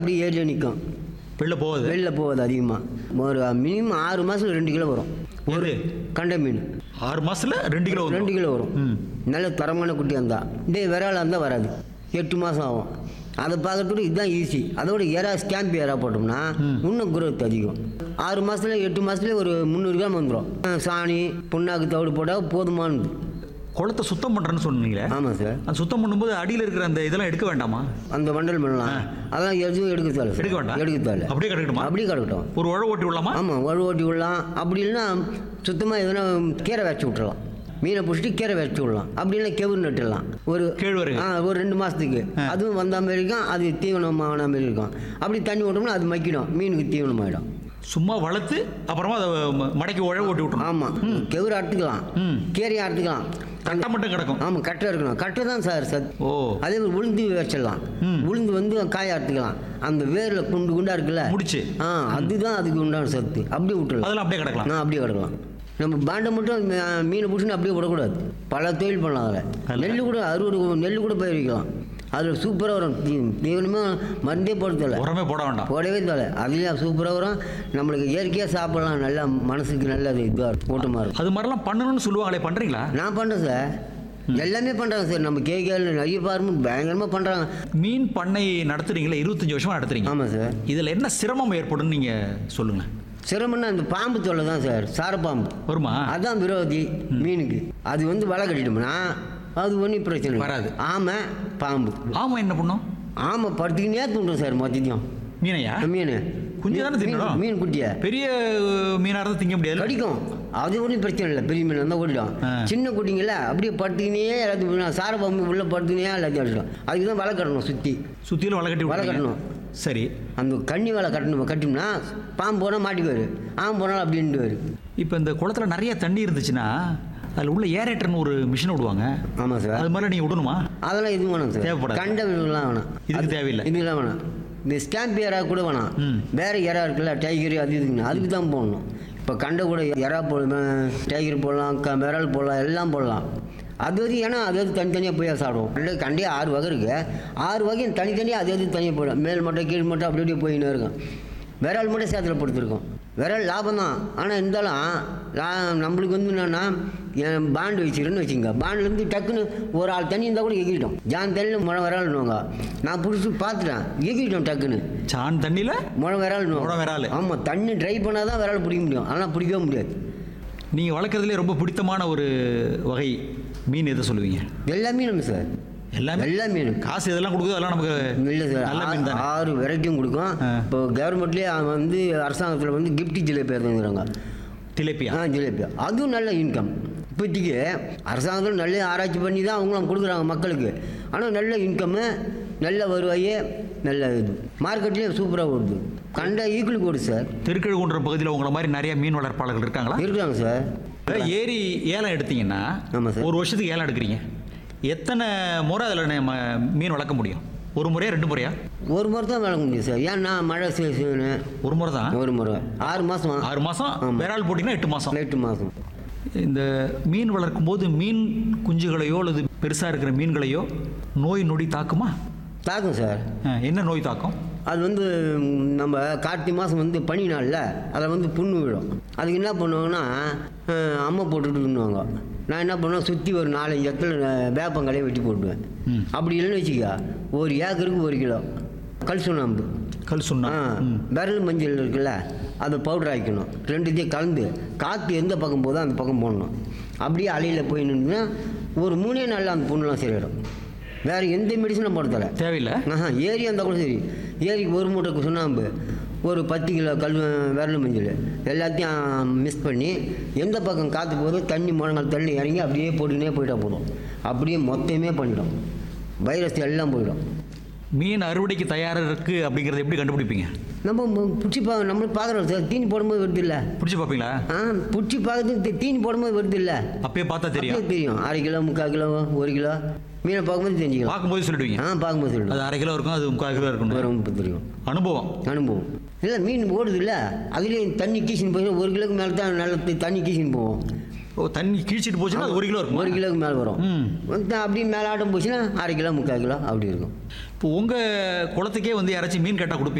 அப்படி ஏரியில் நிற்கும் வெளில போகுது வெளில போகாது அதிகமாக ஒரு மினிமம் ஆறு மாதத்தில் ரெண்டு கிலோ வரும் ஒரு எது? கண்டை மீன் ஆறு மாசத்துல ரெண்டு கிலோ வந்துரும். ரெண்டு கிலோ வரும் ம். நல்ல தரமான குட்டியாக இருந்தால் இதே விராலாக இருந்தால் வராது எட்டு மாதம் ஆகும் அதை பார்க்கறதுக்கு இதுதான் ஈஸி அதோட எறா ஸ்டாம்ப் எறா போட்டோம்னா இன்னும் குரோத் அதிகம் ஆறு மாதத்துல எட்டு மாதத்துல ஒரு முந்நூறு கிராம் வந்துடும் சாணி புண்ணாக்கு தவிடு போட்டால் போதுமானது குளத்தை சுத்தம் பண்றேன்னு சொன்னீங்களே ஆமாம் சார் அது சுத்தம் பண்ணும்போது அடியில இருக்கிற அந்த இதெல்லாம் எடுக்க வேண்டாமா அந்த வண்டல் பண்ணலாம் அதெல்லாம் எதுவும் எடுக்க தேவை எடுக்க வேண்டாம் எடுக்க தேவை அப்படியே கிடக்கட்டுமா அப்படியே கிடக்கட்டும் ஒரு உழவு ஓட்டி விடலாமா ஆமாம் வலு ஓட்டி விடலாம் அப்படி இல்லைன்னா சுத்தமாக எதுனா கீரை வச்சு விட்டுறலாம் மீனை பிடிச்சிட்டு கீரை வச்சு விடலாம் அப்படி இல்லை கெவுரு நட்டுடலாம் ஒரு கேழ்வரகு. ஆ ஒரு ரெண்டு மாதத்துக்கு அதுவும் வந்த மாதிரி இருக்கும் அது தீவனமான மாதிரி இருக்கும் அப்படி தண்ணி விட்டோம்னா அது மக்கிடும் மீனுக்கு தீவனமாயிடும் சும்மா வளர்த்து அப்புறமா அதை ம- மடக்கி உழவு ஓட்டி விட்டுரும் ஆமாம் கெவுரு அறுத்துக்கலாம் ம். கீரையை அறுத்துக்கலாம் கட்டை மட்டும் கிடக்கும் ஆமாம் கட்டை இருக்கணும் கட்டை தான் சார் சத் ஓ அதே மாதிரி உளுந்து வச்சிடலாம் ம். உளுந்து வந்து காய அறுத்துக்கலாம் அந்த வேரில் குண்டு குண்டா இருக்குல்ல முடிச்சு. ஆ அதுதான் அதுக்கு உண்டான சத்து அப்படியே விட்டுறலாம் அதெல்லாம் அப்படியே கிடக்கலாம் நான் அப்படியே கிடக்கலாம் நம்ம பாண்டை மட்டும் மீ- மீனை பிடிச்சின்னு அப்படியே விடக்கூடாது பல தொழில் பண்ணலாம் அதில் அதில். நெல் கூட அறுவடை நெல் கூட பயிர் வைக்கலாம் அதில் சூப்பராக வரும் தீ- தீவனமாக மருந்தே போட தேவை உரமே போட வேண்டாம் போடவே தேவை அதுலேயும் சூப்பராக வரும் நம்மளுக்கு இயற்கையாக சாப்பிடலாம் நல்லா மனசுக்கு நல்ல இதுவாக இருக்கும் கூட்டமாக இருக்கும் அது மாதிரிலாம் பண்ணணும்னு சொல்லுவாங்களே பண்றீங்களா நான் பண்ணுறேன் சார் எல்லாமே பண்ணுறாங்க சார் நம்ம கேகேல நிறைய பாருங்க பயங்கரமாக பண்ணுறாங்க மீன் பண்ணை நடத்துறீங்களா இருபத்தஞ்சு வருஷமா நடத்துறீங்க ஆமாம் சார் இதுல என்ன சிரமம் ஏற்படும் நீங்க சொல்லுங்க சிரமம்னா இந்த பாம்பு தொல்லை தான் சார் சாரப்பாம்பு வருமா அதான் விரோதி மீனுக்கு அது வந்து வலை கட்டிட்டோம்னா அது ஒன்றும் பிரச்சனை இல்லை. வராது. ஆமை பாம்பு ஆமா என்ன பண்ணும் ஆமை படுத்துக்கினே தூண்டும் சார் மொத்தத்தையும் மீனையா மீன் குஞ்சு தானே மீன் தின்னணும்? மீன் குட்டியை பெரிய அஹ், மீனா இருந்தா திங்க முடியாது கடிக்கும் அது ஒன்றும் பிரச்சனை இல்லை பெரிய மீன் இருந்தால் ஓடிடும் ஆ. சின்ன குட்டிங்கள அப்படியே படுத்துக்கினே எல்லாத்தையும் சார பாம்பு உள்ளே படுத்துக்கினே எல்லாத்தையும் அடிச்சிடும் அதுக்கு தான் வலை கட்டணும் சுற்றி சுத்தியிலும் வலை கட்டி வலை விட்டுறீங்க. கட்டணும். சரி அந்த கன்னி வலை கட்டணும் கட்டினோம்னா பாம்பு போனால் மாட்டிக்குவார் ஆம் போனால் அப்படின்ட்டு வரும் இப்போ இந்த குளத்துல நிறைய தண்ணி இருந்துச்சுன்னா அதுல உள்ள ஏரேட்டர்னு ஒரு மிஷின் விடுவாங்க ஆமாம் சார் அது மாதிரி நீங்க விடணுமா அதெல்லாம் எதுவும் வேணாம் சார் தேவைப்படாது. கண்ட இதெல்லாம் வேணாம் இதுக்கு அது- தேவையில்லை. இதுக்கெல்லாம் வேணாம் இந்த ஸ்டாம்ப் எறா கூட வேணாம் ம். வேற எறா இருக்குல்ல டைகர் அது இதுக்குன்னு அதுக்கு தான் போடணும் இப்போ கண்ட கூட எறா போடலாம் டைகர் போடலாம் க விரல் போடலாம் எல்லாம் போடலாம் அது வந்து ஏன்னா அது அது தனித்தனியாக போய் சாப்பிடுவோம் கண்டே கண்டே ஆறு வகை இருக்கு ஆறு வகையும் தனித்தனியாக அது அது தனியாக போயிடும் மேல் மட்டும் கீழ் மட்டும் அப்படி அப்படியே போயின்னு இருக்கும் விரல் மட்டும் சேத்துல படுத்துருக்கோம் விரல் லாபம் தான் ஆனால் இருந்தாலும் லா நம்மளுக்கு வந்து என்னன்னா என் பாண்டு வச்சுக்கிறேன்னு வச்சுங்க பாண்ட்லேருந்து டக்குன்னு ஒரு ஆள் தண்ணி இருந்தால் கூட எகிட்டோம் ஜான் தண்ணியில் முழை விரல்னுவாங்க நான் பிடிச்சி பார்த்துட்டேன் எகிட்டோம் டக்குன்னு சான் தண்ணியில முழை விரல் முழ விரல். ஆமாம் தண்ணி ட்ரை பண்ணால் தான் விரல் பிடிக்க முடியும் ஆனால் பிடிக்கவே முடியாது நீங்க வளர்க்குறதுலே ரொம்ப பிடித்தமான ஒரு வகை மீன் எதை சொல்லுவீங்க எல்லாமே நம்ம சார் எல்லாமே எல்லா மீனும் காசு இதெல்லாம் கொடுக்குது அதெல்லாம் நமக்கு இல்லை சார் நல்ல மீன் ஆ- தானே ஆறு வெரைட்டியும் கொடுக்கும் ஆ. இப்போ கவர்மெண்ட்லேயே வந்து அரசாங்கத்தில் வந்து கிஃப்ட் ஜிலேபி இருந்துங்கிறாங்க திலேப்பியா ஆ ஜிலேபி அதுவும் நல்ல இன்கம் இப்போதைக்கு அரசாங்கத்தில் நல்ல ஆராய்ச்சி பண்ணி தான் அவங்களும் கொடுக்குறாங்க மக்களுக்கு ஆனால் நல்ல இன்கம்மு நல்ல வருவாய் நல்ல இது மார்க்கெட்லேயே சூப்பராக ஓடுது கண்ட ஈக்குவலுக்கு ஓடுது சார் திருக்கழுகுன்ற பகுதியில் உங்களை மாதிரி நிறைய மீன் வளர்ப்பாளர்கள் இருக்காங்களா இருக்கிறாங்க சார் இப்ப ஏரி ஏலம் எடுத்தீங்கன்னா ஆமாம் சார். ஒரு வருஷத்துக்கு ஏலம் எடுக்கிறீங்க எத்தனை முறை அதில் நம்ம மீன் வளர்க்க முடியும் ஒரு முறையா ரெண்டு முறையா ஒரு முறை தான் வளர்க்க முடியும் சார் ஏன்னா மழை சீசனு ஒரு முறை தான் ஒரு முறை ஆறு மாதம் ஆறு மாசம் ஆமா. விரால் போட்டிங்கன்னா எட்டு மாசம் எட்டு மாதம் இந்த மீன் வளர்க்கும் போது மீன் குஞ்சுகளையோ அல்லது பெருசா இருக்கிற மீன்களையோ நோய் நொடி தாக்குமா தாக்கும் சார் அஹ், என்ன நோய் தாக்கும் அது வந்து ம், நம்ம கார்த்திகை மாதம் வந்து பனி நாளில் அதில் வந்து புண்ணு விழும் அதுக்கு என்ன பண்ணுவாங்கன்னா அஹ், அம்மை போட்டுட்டு இருந்துவாங்க நான் என்ன பண்ணுவேன் சுற்றி ஒரு நாலஞ்சு இடத்துல அஹ், வேப்பங்களையும் வெட்டி போட்டுவேன் ம். அப்படி இல்லைன்னு வச்சுக்க ஒரு ஏக்கருக்கு ஒரு கிலோ கல் சுண்ணாம்பு கல் சுண்ணா ஆ விரல் மஞ்சள் இருக்குல்ல அதை பவுடர் ஆக்கிக்கணும் ரெண்டுத்தையும் கலந்து காற்று எந்த பக்கம் போதோ அந்த பக்கம் போடணும் அப்படியே அலையில் போய் நின்றுனா ஒரு மூணே நாளில் அந்த புண்ணுலாம் சரியிடும் வேறு எந்த மெடிசனும் போட தேவை தேவையில்லை ஆஹா ஏரி இருந்தால் கூட சரி ஏரிக்கு ஒரு மூட்டை சுண்ணாம்பு ஒரு பத்து கிலோ கல் விரல் மஞ்சள் எல்லாத்தையும் மிக்ஸ் பண்ணி எந்த பக்கம் காற்று போகுதோ தண்ணி முழங்கால் தண்ணி இறங்கி அப்படியே போட்டுக்கினே போயிட்டா போதும் அப்படியே மொத்தமே பண்ணிடும் வைரஸ் எல்லாம் போயிடும் மீன் அறுவடைக்கு தயாரா இருக்கு அப்படிங்கறத எப்படி கண்டுபிடிப்பீங்க நம்ம பிடிச்சி பா நம்மளும் பார்க்குறோம் சார் தீனி போடும்போது வருது இல்லை பிடிச்சு பார்ப்பீங்களா ஆ பிடிச்சி பார்க்கறதுக்கு தீனி போடும்போது வருது இல்லை அப்பயே பார்த்தா தெரியும் தெரியும் அரை கிலோ முக்கால் கிலோ ஒரு கிலோ மீனை பார்க்கும்போது தெரிஞ்சுக்கலாம் பார்க்கும்போது சொல்லிடுவீங்க ஆ பார்க்கும்போது சொல்லணும் அது அரை கிலோ இருக்கும் அது முக்கால் கிலோ இருக்கும் வரும் தெரியும் அனுபவம் அனுபவம் இல்லை மீன் ஓடுது இல்லை அதுலேயும் தண்ணி கீசின்னு போய் ஒரு கிலோக்கு மேலே தான் நல்ல தி- தண்ணி கீசின்னு போவோம் ஓ தண்ணி கீழ்ச்சிட்டு போச்சுன்னா அது ஒரு கிலோ இருக்கும் ஒரு கிலோக்கு மேலே வரும் ம் வந்து அப்படி மேலாட்டம் போச்சுன்னா அரை கிலோ முக்கால் கிலோ அப்படி இருக்கும் இப்போ உங்கள் குளத்துக்கே வந்து யாராச்சும் மீன் கேட்டால் கொடுப்பீங்க